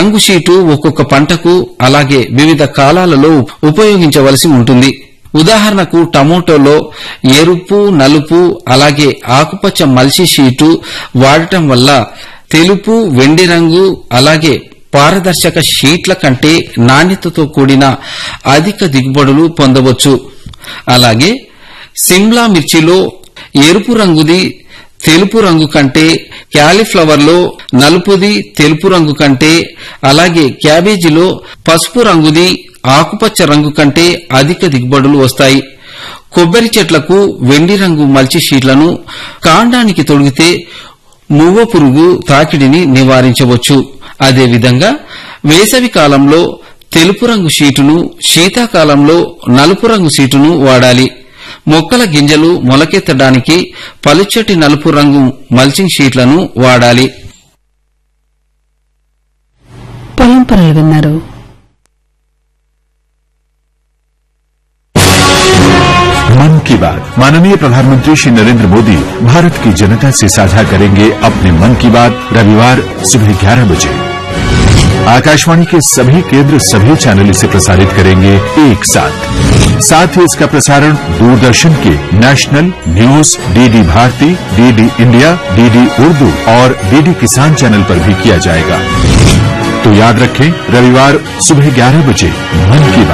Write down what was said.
రంగు షీటు ఒక్కొక్క పంటకు అలాగే వివిధ కాలాలలో ఉపయోగించవలసి ఉంటుంది ఉదాహరణకు టమోటోలో ఎరుపు నలుపు అలాగే ఆకుపచ్చ మల్చి షీటు వాడటం వల్ల తెలుపు వెండి రంగు అలాగే పారదర్శక షీట్ల కంటే నాణ్యతతో కూడిన అధిక దిగుబడులు పొందవచ్చు అలాగే సిమ్లా మిర్చిలో ఎరుపు రంగుది తెలుపు రంగు కంటే క్యాలీఫ్లవర్లో నలుపుది తెలుపు రంగు కంటే అలాగే క్యాబేజీలో పసుపు రంగుది ఆకుపచ్చ రంగు కంటే అధిక దిగుబడులు వస్తాయి కొబ్బరి చెట్లకు వెండి రంగు మల్చి షీట్లను కాండానికి తొడిగితే మువ్వ పురుగు తాకిడిని నివారించవచ్చు అదేవిధంగా వేసవి కాలంలో తెలుపు రంగు షీటును శీతాకాలంలో నలుపు రంగు షీటును వాడాలి మొక్కల గింజలు మొలకెత్తడానికి పలుచటి నలుపు రంగు మల్చింగ్ షీట్లను వాడాలి పొలం పనులు విన్నారు मन की बात माननीय प्रधानमंत्री श्री नरेंद्र मोदी भारत की जनता से साझा करेंगे अपने मन की बात रविवार सुबह ग्यारह बजे आकाशवाणी के सभी केंद्र सभी चैनल इसे प्रसारित करेंगे एक साथ साथ ही इसका प्रसारण दूरदर्शन के national news DD Bharati DD India DD Urdu और डीडी किसान चैनल पर भी किया जाएगा तो याद रखें रविवार सुबह ग्यारह बजे मन की बात